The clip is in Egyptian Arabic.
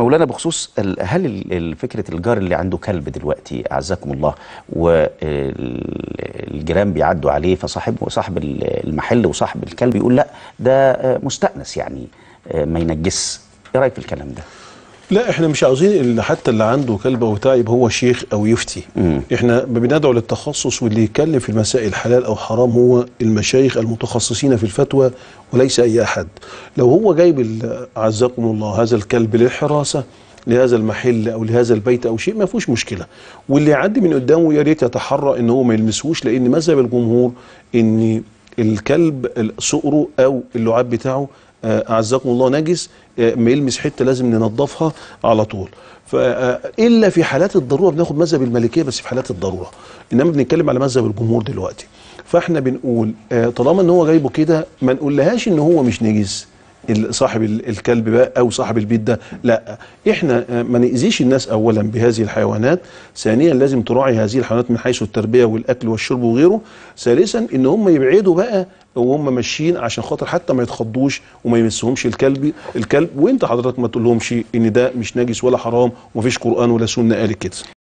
مولانا بخصوص ال- هل ال- ال- فكره الجار اللي عنده كلب دلوقتي اعزكم الله والجيران بيعدوا عليه فصاحب صاحب ال- المحل وصاحب الكلب يقول لا ده آه، مستأنس يعني آه، ما ينجس ايه رايك في الكلام ده؟ لا احنا مش عاوزين اللي حتى اللي عنده كلب او بتاع يبقى هو شيخ او يفتي مم. احنا بندعو للتخصص واللي يتكلم في المسائل حلال او حرام هو المشايخ المتخصصين في الفتوى وليس اي احد لو هو جايب ال- اعزكم الله هذا الكلب للحراسه لهذا المحل او لهذا البيت او شيء ما فيهوش مشكله واللي يعدي من قدامه يا ريت يتحرى ان هو ما يلمسهوش لان مذهب الجمهور ان الكلب صقره او اللعاب بتاعه آه، اعزكم الله نجس آه، ما يلمس حته لازم ننظفها على طول فالا في حالات الضروره بناخد مذهب المالكيه بس في حالات الضروره انما بنتكلم على مذهب الجمهور دلوقتي فاحنا بنقول آه، طالما ان هو جايبه كده ما نقولهاش ان هو مش نجس ال- صاحب ال- الكلب بقى او صاحب البيت ده لا احنا آه، ما ناذيش الناس اولا بهذه الحيوانات ثانيا لازم تراعي هذه الحيوانات من حيث التربيه والاكل والشرب وغيره ثالثا ان هم يبعدوا بقى وهم ماشيين عشان خاطر حتى ما يتخضوش وما يمسهمش الكلب الكلب وانت حضرتك ما تقولهمش ان ده مش نجس ولا حرام ومفيش قران ولا سنه قال كده